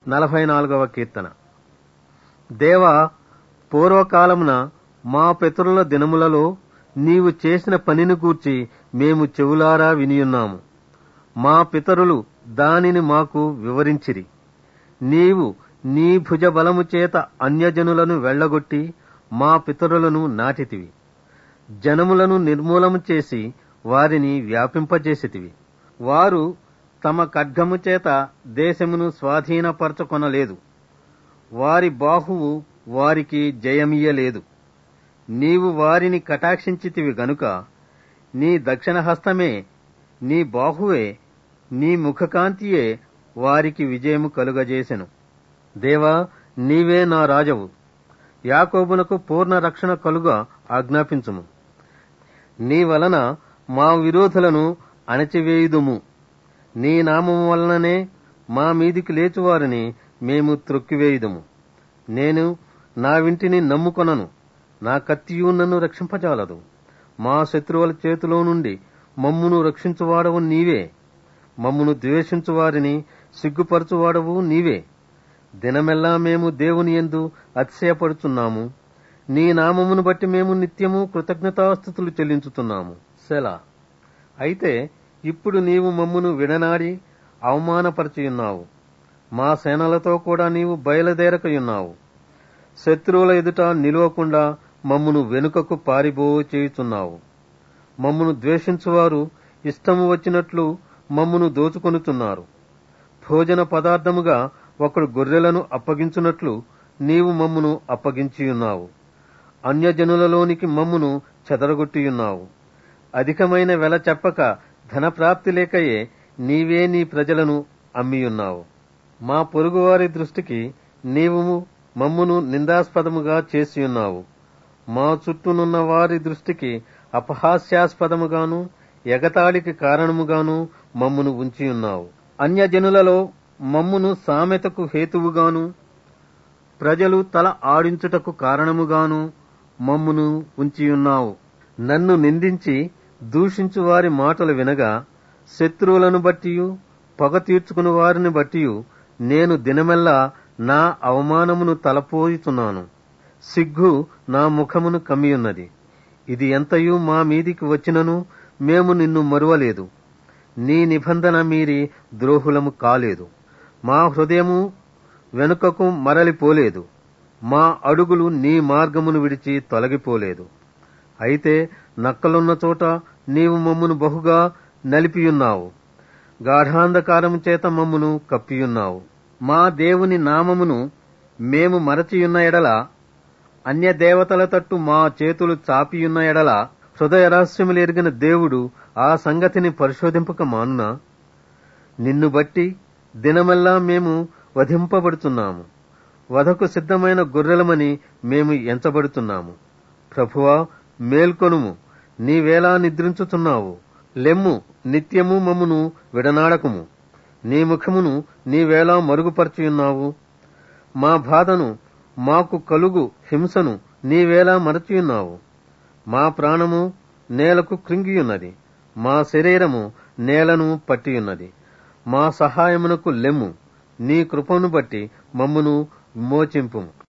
నలభై నాలుగవ కీర్తన దేవా పూర్వకాలమున మా పితరుల దినములలో నీవు చేసిన పనిని గూర్చి మేము చెవులారా వినియున్నాము మా పితరులు దానిని మాకు వివరించిరి నీవు నీ భుజబలము చేత అన్యజనులను వెళ్లగొట్టి మా పితరులను నాటితివి జనములను నిర్మూలము చేసి వారిని వ్యాపింపజేసితివి వారు తమ ఖడ్గము చేత దేశమును స్వాధీనపరచుకొనలేదు వారి బాహువు వారికి జయమియ్యలేదు నీవు వారిని కటాక్షించితివి గనుక నీ దక్షిణ హస్తమే నీ బాహువే నీ ముఖకాంతియే వారికి విజయము కలుగజేసెను దేవా నీవే నా రాజవు యాకోబునకు పూర్ణ రక్షణ కలుగా ఆజ్ఞాపించుము నీ వలన మా విరోధులను అణచివేయుదుము నీ నామము వలననే మా మీదికి లేచువారిని మేము త్రొక్కివేయుదుము నేను నా వింటిని నమ్ముకొనను నా కత్తియు నన్ను రక్షింపజాలదు మా శత్రువుల చేతిలో నుండి మమ్మును రక్షించువాడవు నీవే మమ్మును ద్వేషించువారిని సిగ్గుపరచువాడవు నీవే దినమెల్లా మేము దేవుని ఎందు అతిశయపడుచున్నాము నీ నామమును బట్టి మేము నిత్యము కృతజ్ఞతాస్థుతులు చెల్లించుతున్నాము సెలా అయితే ఇప్పుడు నీవు మమ్మును విడనాడి అవమానపరచియున్నావు మా సేనలతో కూడా నీవు బయలుదేరకయున్నావు శత్రువుల ఎదుట నిలవకుండా మమ్మును వెనుకకు పారిబో చేయుచున్నావు మమ్మును ద్వేషించువారు ఇష్టము వచ్చినట్లు మమ్మును దోచుకొనుచున్నారు భోజన పదార్థముగా ఒకడు గొర్రెలను అప్పగించున్నట్లు నీవు మమ్మును అప్పగించియున్నావు అన్యజనులలోనికి మమ్మును చెదరగొట్టియున్నావు అధికమైన వెల చెప్పక ధనప్రాప్తి లేకయే నీవే నీ ప్రజలను అమ్మియున్నావు మా పొరుగువారి దృష్టికి నీవు మమ్మును నిందాస్పదముగా చేసియున్నావు మా చుట్టూనున్న వారి దృష్టికి అపహాస్యాస్పదముగాను ఎగతాళికి కారణముగాను మమ్మును ఉంచియున్నావు అన్యజనులలో మమ్మును సామెతకు హేతువుగాను ప్రజలు తల ఆడించుటకు కారణముగాను మమ్మును ఉంచియున్నావు నన్ను నిందించి దూషించు వారి మాటలు వినగా శత్రువులను బట్టియు పగ తీర్చుకుని వారిని బట్టియు నేను దినమెల్లా నా అవమానమును తలపోయుచున్నాను సిగ్గు నా ముఖమును కమ్మియున్నది ఇది ఎంతయు మా మీదికి వచ్చినను మేము నిన్ను మరువలేదు నీ నిబంధన మీరి ద్రోహులము కాలేదు మా హృదయము వెనుకకు మరలిపోలేదు మా అడుగులు నీ మార్గమును విడిచి తొలగిపోలేదు అయితే నక్కలున్న చోట నీవు మమ్మును బహుగా నలిపియున్నావు గాఢాంధకారము చేత మమ్మును కప్పియున్నావు మా దేవుని నామమును మేము మరచియున్న ఎడల అన్య దేవతల తట్టు మా చేతులు చాపియున్న ఎడల హృదయ రహస్యములు ఎరిగిన దేవుడు ఆ సంగతిని పరిశోధింపక మానునా నిన్ను బట్టి దినమల్లా మేము వధింపబడుతున్నాము వధకు సిద్ధమైన గొర్రెలమని మేము ఎంచబడుతున్నాము ప్రభువా మేల్కొనుము నీవేలా నిద్రించుతున్నావు లెమ్ము నిత్యము మమ్మును విడనాడకుము నీ ముఖమును నీవేలా మరుగుపరచియున్నావు మా బాధను మాకు కలుగు హింసను నీవేలా మరచియున్నావు మా ప్రాణము నేలకు కృంగియున్నది మా శరీరము నేలను పట్టియున్నది మా సహాయమునకు లెమ్ము నీ కృపను బట్టి మమ్మును విమోచింపుము